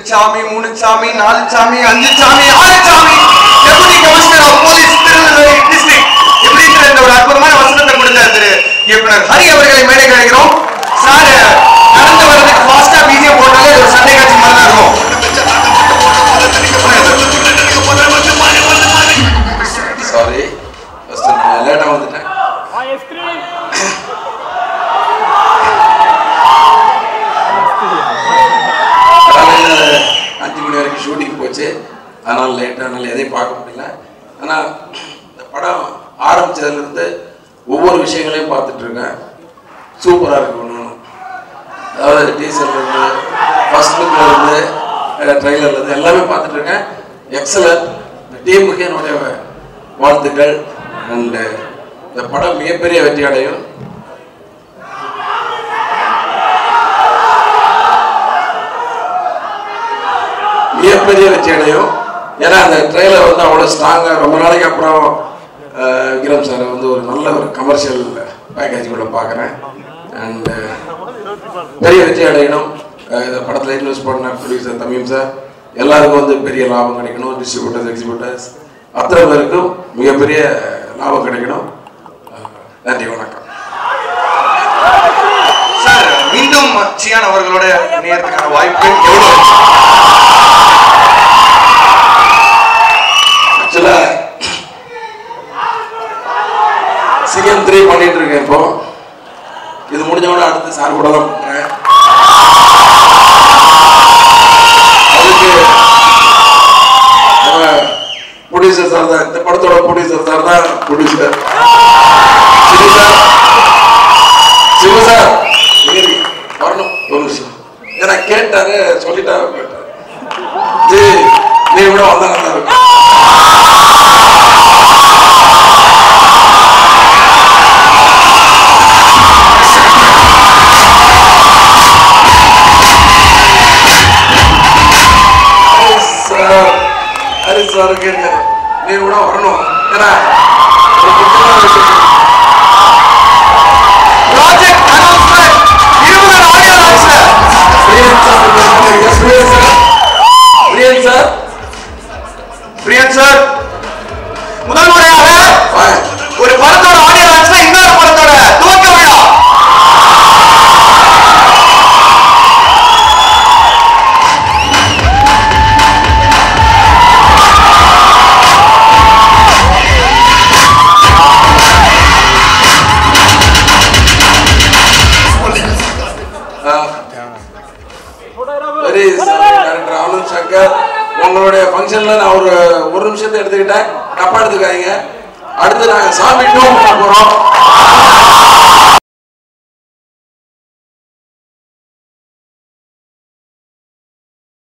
சாமி மூணு சாமி நாலு சாமி அஞ்சு சாமி ஆறு சாமி deputy commissioner of police Tirunelveli district இப்படிங்கிற இந்த ஒரு அற்புதமான வசனத்தை கொடுத்த திரு இயக்குனர் ஹரி அவர்களை மேலே கிடைக்கிறோம் சார் நடந்து வர்றதுக்கு ஃபாஸ்டா பிஜிஎம் போட்டாலே இது ஒரு சண்டை காட்சி மாதிரி தான் இருக்கும் சாரி ஃபர்ஸ்ட் நான் லேட்டாக வந்துட்டேன் காலையில் அஞ்சு மணி வரைக்கும் ஷூட்டிங் போச்சு அதனால் லேட்டாக அதனால் எதையும் பார்க்க முடியல ஆனால் இந்த படம் ஆரம்பிச்சதுலேருந்து ஒவ்வொரு விஷயங்களையும் பார்த்துட்டு இருக்கேன் சூப்பராக இருக்கு ஒன்று அதாவது டீசர்லேருந்து ஃபர்ஸ்ட் லுக்லேருந்து ட்ரைலர்லேருந்து எல்லாமே பார்த்துட்டு இருக்கேன் எக்ஸலன்ட் இந்த டீமுக்கு என்னுடைய வாழ்த்துக்கள் அண்டு இந்த படம் மிகப்பெரிய வெற்றி அடையும் மிகப்பெரிய வெற்றி அடையும் ஏன்னா அந்த ட்ரெயிலர் வந்து அவ்வளோ ஸ்ட்ராங்காக ரொம்ப நாளைக்கு அப்புறம் அஹ், விக்ரம் சார் வந்து ஒரு நல்ல ஒரு கமர்ஷியல் பேக்கேஜுக்குள்ளே பார்க்குறேன் அண்டு பெரிய வெற்றி அடையணும் அஹ், இந்த படத்தில் இன்வெஸ்ட் பண்ண ப்ரொடியூசர் தமீம் சார் எல்லாருக்கும் வந்து பெரிய லாபம் கிடைக்கணும் டிஸ்ட்ரிபியூட்டர்ஸ் எக்ஸிபியூட்டர்ஸ் அத்தனை பேருக்கும் மிகப்பெரிய லாபம் கிடைக்கணும் அஹ், நன்றி வணக்கம் சார் மீண்டும் சியான் அவர்களோட நேரத்துக்கான வாய்ப்பு எவ்வளவு ஆக்சுவலாக சிஎம் த்ரீ பண்ணிட்டு இருக்கேன் இப்போ இது முடிஞ்சவொடனே அடுத்து சார் கூட தான் பண்றேன் அதுக்கு நம்ம ப்ரொடியூசர் சார் தான் இந்த படத்தோட ப்ரொடியூசர் சார் தான் producer Sivu sir Sivu sir இங்க இருங்க. வரணும் ஒரு நிமிஷம் ஏன்னா கேட்டாரு சொல்லிட்டா போயிட்டாரு ஜி நீ கூட வந்தா நல்லா இருக்கும் சார் ஹரி சார் கேட்க நீ கூட வரணும் ஏன்னா ஒரு முக்கியமான விஷயம் ப்ராஜெக்ட் அனௌன்ஸ்மெண்ட் இருபது audio launch sir Priyan sir இருக்காங்க. Priyan sir Priyan sir Priyan sir முதல் முறையாக வாங்க. ஒரு படத்தோட ஆடியோ லான்ச்ல இன்னொரு படத்தோட துவக்க விழா வெரி டைரக்டர் ஆனந்த் சங்கர் உங்களுடைய ஃபங்க்ஷன்ல நான் ஒரு ஒரு நிமிஷத்தை எடுத்துக்கிட்டேன் தப்பா எடுத்துக்காதீங்க அடுத்து நாங்க சாமி டூ பண்ண போறோம்